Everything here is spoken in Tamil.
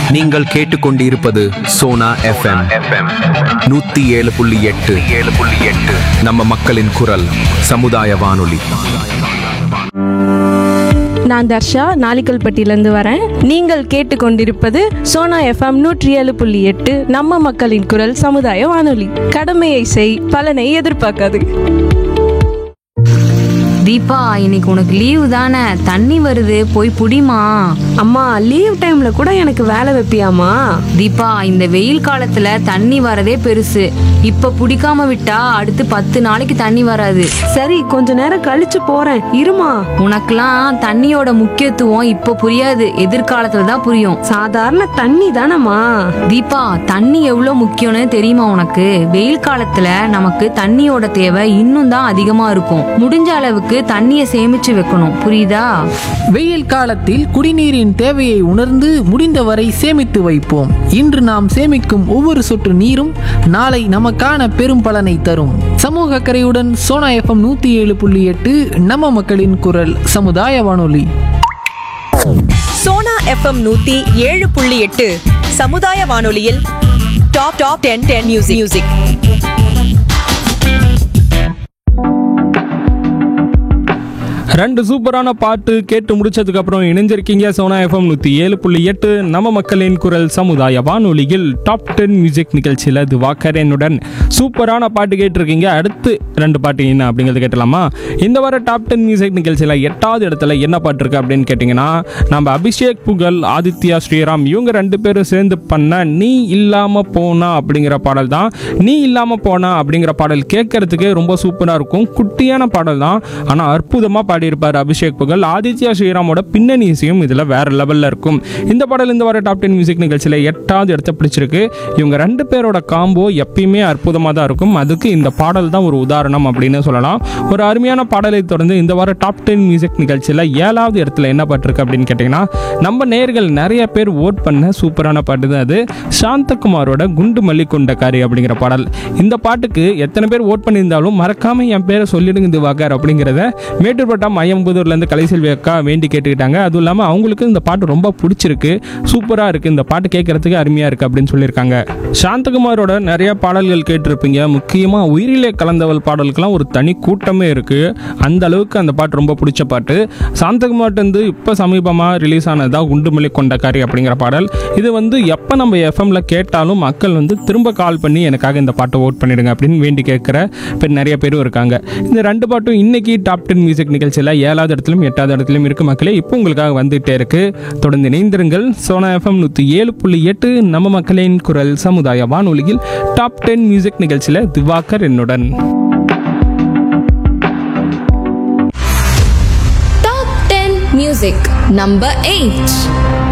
நீங்கள் கேட்டுக்கொண்டிருப்பது சோனா எஃப்எம் நூத்தி ஏழு புள்ளி எட்டு ஏழு புள்ளி எட்டு நம்ம மக்களின் குரல் சமுதாய வானொலி நான் தர்ஷா நாலிக்கல்பட்டியிலேருந்து வரேன் நீங்கள் கேட்டுக்கொண்டிருப்பது சோனா எஃப்எம் நூற்றி ஏழு புள்ளி எட்டு நம்ம மக்களின் குரல் சமுதாய வானொலி கடமையை செய் பலனை எதிர்பார்க்காது தீபா இன்னைக்கு உனக்கு லீவு தானே தண்ணி வருது போய் புடிமா அம்மா லீவ் டைம்ல கூட எனக்கு வேலை வைப்பியாமா தீபா இந்த வெயில் காலத்துல தண்ணி வரதே பெருசு இப்ப புடிக்காம விட்டா அடுத்து பத்து நாளைக்கு தண்ணி வராது சரி கொஞ்ச நேரம் கழிச்சு போறேன் இருமா உனக்கெல்லாம் தண்ணியோட முக்கியத்துவம் இப்ப புரியாது எதிர்காலத்துல தான் புரியும் சாதாரண தண்ணி தானம்மா தீபா தண்ணி எவ்வளவு முக்கியம்னு தெரியுமா உனக்கு வெயில் காலத்துல நமக்கு தண்ணியோட தேவை இன்னும் தான் அதிகமா இருக்கும் முடிஞ்ச அளவுக்கு தண்ணியை சேமிச்சு வைக்கணும் புரியுதா வெயில் காலத்தில் குடிநீரின் தேவையை உணர்ந்து முடிந்தவரை சேமித்து வைப்போம் இன்று நாம் சேமிக்கும் ஒவ்வொரு சொட்டு நீரும் நாளை நமக்கான பெரும் பலனை தரும் சமூக அக்கறையுடன் சோனா எஃப்எம் நூத்தி ஏழு புள்ளி எட்டு நம்ம மக்களின் குரல் சமுதாய வானொலி சோனா எஃப்எம் நூத்தி ஏழு புள்ளி எட்டு சமுதாய வானொலியில் top top ten ten music music ரெண்டு சூப்பரான பாட்டு கேட்டு முடிச்சதுக்கு அப்புறம் இணைஞ்சிருக்கீங்க சோனா எஃப்எம் நூற்றி ஏழு புள்ளி எட்டு நம்ம மக்களின் குரல் சமுதாய வானொலியில் டாப் டென் மியூசிக் நிகழ்ச்சியில் திவாகரனுடன் சூப்பரான பாட்டு கேட்டிருக்கீங்க அடுத்து ரெண்டு பாட்டு என்ன அப்படிங்கிறது கேட்டலாமா இந்த வார டாப் டென் மியூசிக் நிகழ்ச்சியில் எட்டாவது இடத்துல என்ன பாட்டு இருக்கு அப்படின்னு கேட்டிங்கன்னா நம்ம அபிஷேக் புகழ் ஆதித்யா ஸ்ரீராம் இவங்க ரெண்டு பேரும் சேர்ந்து பண்ண நீ இல்லாமல் போனா அப்படிங்கிற பாடல் தான் நீ இல்லாமல் போனா அப்படிங்கிற பாடல் கேட்கறதுக்கே ரொம்ப சூப்பராக இருக்கும் குட்டியான பாடல் தான் ஆனால் அற்புதமாக பாடியிருப்பார் அபிஷேக் புகழ் ஆதித்யா ஸ்ரீராமோட பின்னணி இசையும் இதில் வேற லெவலில் இருக்கும் இந்த பாடல் இந்த வார டாப் டென் மியூசிக் நிகழ்ச்சியில் எட்டாவது இடத்த பிடிச்சிருக்கு இவங்க ரெண்டு பேரோட காம்போ எப்பயுமே அற்புதமாக தான் இருக்கும் அதுக்கு இந்த பாடல் தான் ஒரு உதாரணம் அப்படின்னு சொல்லலாம் ஒரு அருமையான பாடலை தொடர்ந்து இந்த வார டாப் டென் மியூசிக் நிகழ்ச்சியில் ஏழாவது இடத்துல என்ன பாட்டிருக்கு அப்படின்னு கேட்டிங்கன்னா நம்ம நேர்கள் நிறைய பேர் ஓட் பண்ண சூப்பரான பாட்டு தான் அது சாந்தகுமாரோட குண்டு மல்லி கொண்டக்காரி அப்படிங்கிற பாடல் இந்த பாட்டுக்கு எத்தனை பேர் ஓட் பண்ணியிருந்தாலும் மறக்காம என் பேரை சொல்லிடுங்க திவாகர் அப்படிங்கிறத மேட்டூர்பட்டம் ஐயம்புதூர்லேருந்து கலைசெல்வி அக்கா வேண்டி கேட்டுக்கிட்டாங்க அதுவும் இல்லாமல் அவங்களுக்கு இந்த பாட்டு ரொம்ப பிடிச்சிருக்கு சூப்பராக இருக்குது இந்த பாட்டு கேட்கறதுக்கு அருமையாக இருக்குது அப்படின்னு சொல்லியிருக்காங்க சாந்தகுமாரோட நிறைய பாடல்கள் கேட்டிருப்பீங்க முக்கியமாக உயிரிலே கலந்தவள் பாடலுக்கெல்லாம் ஒரு தனி கூட்டமே இருக்குது அந்த அளவுக்கு அந்த பாட்டு ரொம்ப பிடிச்ச பாட்டு சாந்தகுமார்ட்டேருந்து இப்போ சமீபமாக ரிலீஸ் ஆனதா குண்டுமல்லி கொண்டக்காரி அப்படிங்கிற பாடல் இது வந்து எப்போ நம்ம எஃப்எம்ல கேட்டாலும் மக்கள் வந்து திரும்ப கால் பண்ணி எனக்காக இந்த பாட்டை ஓட் பண்ணிடுங்க அப்படின்னு வேண்டி கேட்குற பேர் நிறைய பேரும் இருக்காங்க இந்த ரெண்டு பாட்டும் இன்னைக்கு டாப் டென் மியூசிக் நிகழ்ச்சியில் ஏழாவது இடத்துலையும் எட்டாவது இடத்துலையும் இருக்கு மக்களே இப்போ உங்களுக்காக வந்துகிட்டே இருக்கு தொடர்ந்து இணைந்திருங்கள் சோனா எஃப்எம் நூற்றி ஏழு புள்ளி எட்டு நம்ம மக்களின் குரல் சமுதாய வானொலியில் டாப் டென் மியூசிக் நிகழ்ச்சியில் திவாகர் என்னுடன் Top 10 Music Number 8